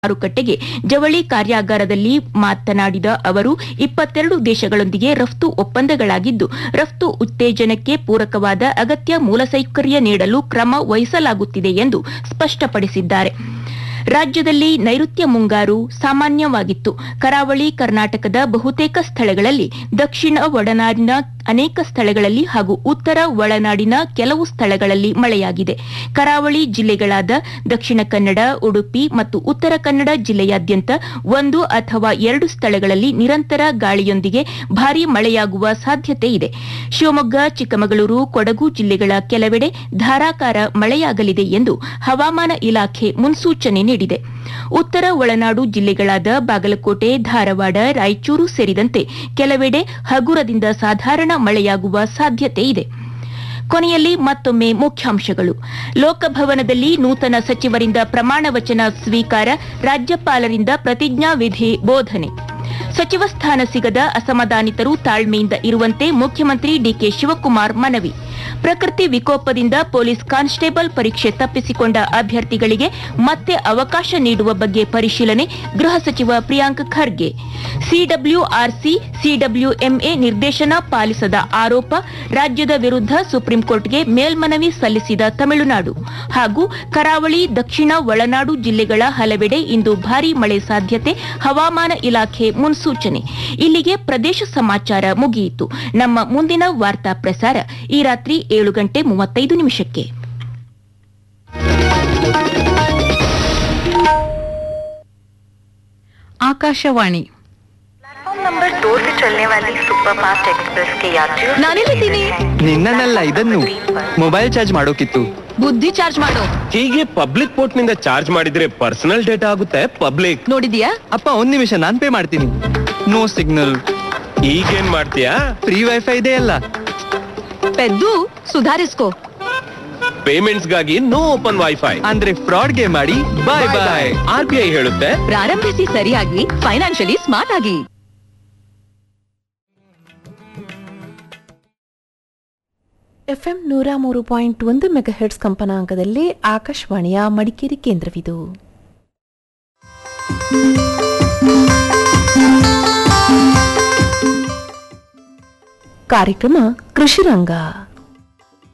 ಮಾರುಕಟ್ಟೆಗೆ ಜವಳಿ ಕಾರ್ಯಾಗಾರದಲ್ಲಿ ಮಾತನಾಡಿದ ಅವರು ಇಪ್ಪತ್ತೆರಡು ದೇಶಗಳೊಂದಿಗೆ ರಫ್ತು ಒಪ್ಪಂದಗಳಾಗಿದ್ದು ರಫ್ತು ಉತ್ತೇಜನಕ್ಕೆ ಪೂರಕವಾದ ಅಗತ್ಯ ಮೂಲಸೌಕರ್ಯ ನೀಡಲು ಕ್ರಮ ವಹಿಸಲಾಗುತ್ತಿದೆ ಎಂದು ಸ್ಪಷ್ಟಪಡಿಸಿದ್ದಾರೆ ರಾಜ್ಯದಲ್ಲಿ ನೈಋತ್ಯ ಮುಂಗಾರು ಸಾಮಾನ್ಯವಾಗಿತ್ತು ಕರಾವಳಿ ಕರ್ನಾಟಕದ ಬಹುತೇಕ ಸ್ಥಳಗಳಲ್ಲಿ ದಕ್ಷಿಣ ಒಳನಾಡಿನ ಅನೇಕ ಸ್ಥಳಗಳಲ್ಲಿ ಹಾಗೂ ಉತ್ತರ ಒಳನಾಡಿನ ಕೆಲವು ಸ್ಥಳಗಳಲ್ಲಿ ಮಳೆಯಾಗಿದೆ ಕರಾವಳಿ ಜಿಲ್ಲೆಗಳಾದ ದಕ್ಷಿಣ ಕನ್ನಡ ಉಡುಪಿ ಮತ್ತು ಉತ್ತರ ಕನ್ನಡ ಜಿಲ್ಲೆಯಾದ್ಯಂತ ಒಂದು ಅಥವಾ ಎರಡು ಸ್ಥಳಗಳಲ್ಲಿ ನಿರಂತರ ಗಾಳಿಯೊಂದಿಗೆ ಭಾರೀ ಮಳೆಯಾಗುವ ಸಾಧ್ಯತೆ ಇದೆ ಶಿವಮೊಗ್ಗ ಚಿಕ್ಕಮಗಳೂರು ಕೊಡಗು ಜಿಲ್ಲೆಗಳ ಕೆಲವೆಡೆ ಧಾರಾಕಾರ ಮಳೆಯಾಗಲಿದೆ ಎಂದು ಹವಾಮಾನ ಇಲಾಖೆ ಮುನ್ಸೂಚನೆ ನೀಡಿದೆ ಉತ್ತರ ಒಳನಾಡು ಜಿಲ್ಲೆಗಳಾದ ಬಾಗಲಕೋಟೆ ಧಾರವಾಡ ರಾಯಚೂರು ಸೇರಿದಂತೆ ಕೆಲವೆಡೆ ಹಗುರದಿಂದ ಸಾಧಾರಣ ಮಳೆಯಾಗುವ ಸಾಧ್ಯತೆ ಇದೆ ಕೊನೆಯಲ್ಲಿ ಮತ್ತೊಮ್ಮೆ ಮುಖ್ಯಾಂಶಗಳು ಲೋಕಭವನದಲ್ಲಿ ನೂತನ ಸಚಿವರಿಂದ ಪ್ರಮಾಣ ವಚನ ಸ್ವೀಕಾರ ರಾಜ್ಯಪಾಲರಿಂದ ಪ್ರತಿಜ್ಞಾವಿಧಿ ಬೋಧನೆ ಸಚಿವ ಸ್ಥಾನ ಸಿಗದ ಅಸಮಾಧಾನಿತರು ತಾಳ್ಮೆಯಿಂದ ಇರುವಂತೆ ಮುಖ್ಯಮಂತ್ರಿ ಡಿಕೆ ಶಿವಕುಮಾರ್ ಮನವಿ ಪ್ರಕೃತಿ ವಿಕೋಪದಿಂದ ಪೊಲೀಸ್ ಕಾನ್ಸ್ಟೇಬಲ್ ಪರೀಕ್ಷೆ ತಪ್ಪಿಸಿಕೊಂಡ ಅಭ್ಯರ್ಥಿಗಳಿಗೆ ಮತ್ತೆ ಅವಕಾಶ ನೀಡುವ ಬಗ್ಗೆ ಪರಿಶೀಲನೆ ಗೃಹ ಸಚಿವ ಪ್ರಿಯಾಂಕ್ ಖರ್ಗೆ ಸಿಡಬ್ಲ್ಯೂಆರ್ಸಿ ಸಿಡಬ್ಲ್ಯೂಎಂಎ ನಿರ್ದೇಶನ ಪಾಲಿಸದ ಆರೋಪ ರಾಜ್ಯದ ವಿರುದ್ಧ ಸುಪ್ರೀಂಕೋರ್ಟ್ಗೆ ಮೇಲ್ಮನವಿ ಸಲ್ಲಿಸಿದ ತಮಿಳುನಾಡು ಹಾಗೂ ಕರಾವಳಿ ದಕ್ಷಿಣ ಒಳನಾಡು ಜಿಲ್ಲೆಗಳ ಹಲವೆಡೆ ಇಂದು ಭಾರೀ ಮಳೆ ಸಾಧ್ಯತೆ ಹವಾಮಾನ ಇಲಾಖೆ ಮುನ್ಸೂಚನೆ ಇಲ್ಲಿಗೆ ಪ್ರದೇಶ ಸಮಾಚಾರ ಮುಗಿಯಿತು ನಮ್ಮ ಮುಂದಿನ ವಾರ್ತಾ ಪ್ರಸಾರ ಈ ರಾತ್ರಿ ಏಳು ಗಂಟೆ ಮೂವತ್ತೈದು ನಿಮಿಷಕ್ಕೆ ಆಕಾಶವಾಣಿ प्लेटफॉर्म नंबर दो से चलने वाली सुपरफास्ट एक्सप्रेस के यात्रियों ನಾನೆಲ್ಲಿದ್ದೀನಿ ನಿನ್ನನ್ನಲ್ಲ ಇದನ್ನು ಮೊಬೈಲ್ ಚಾರ್ಜ್ ಮಾಡೋಕಿತ್ತು ಬುದ್ಧಿ ಚಾರ್ಜ್ ಮಾಡು ಹೀಗೆ ಪಬ್ಲಿಕ್ ಪೋರ್ಟ್ ನಿಂದ ಚಾರ್ಜ್ ಮಾಡಿದ್ರೆ ಪರ್ಸನಲ್ ಡೇಟಾ ಆಗುತ್ತೆ ಪಬ್ಲಿಕ್ ನೋಡಿದ್ಯಾ ಅಪ್ಪ ಒಂದ್ ನಿಮಿಷ ನಾನ್ ಪೇ ಮಾಡ್ತೀನಿ ನೋ ಸಿಗ್ನಲ್ ಈಗೇನ್ ಮಾಡ್ತೀಯಾ ಫ್ರೀ ವೈಫೈ ಇದೆ ಅಲ್ಲ ಪೆದ್ದು ಸುಧಾರಿಸ್ಕೋ ಪೇಮೆಂಟ್ಸ್ ಗಾಗಿ ನೋ ಓಪನ್ ವೈಫೈ ಅಂದ್ರೆ ಫ್ರಾಡ್ಗೆ ಮಾಡಿ bye bye R B I ಹೇಳುತ್ತೆ ಪ್ರಾರಂಭಿಸಿ ಸರಿಯಾಗಿ ಫೈನಾನ್ಷಿಯಲಿ ಸ್ಮಾರ್ಟ್ ಆಗಿ ಎಫ್ಎಂ ನೂರ ಮೂರು ಪಾಯಿಂಟ್ ಒಂದು ಮೆಗಾಹೆಟ್ಸ್ ಕಂಪನಾಂಕದಲ್ಲಿ ಆಕಾಶವಾಣಿಯ ಮಡಿಕೇರಿ ಕೇಂದ್ರವಿದು ಕಾರ್ಯಕ್ರಮ ಕೃಷಿರಂಗ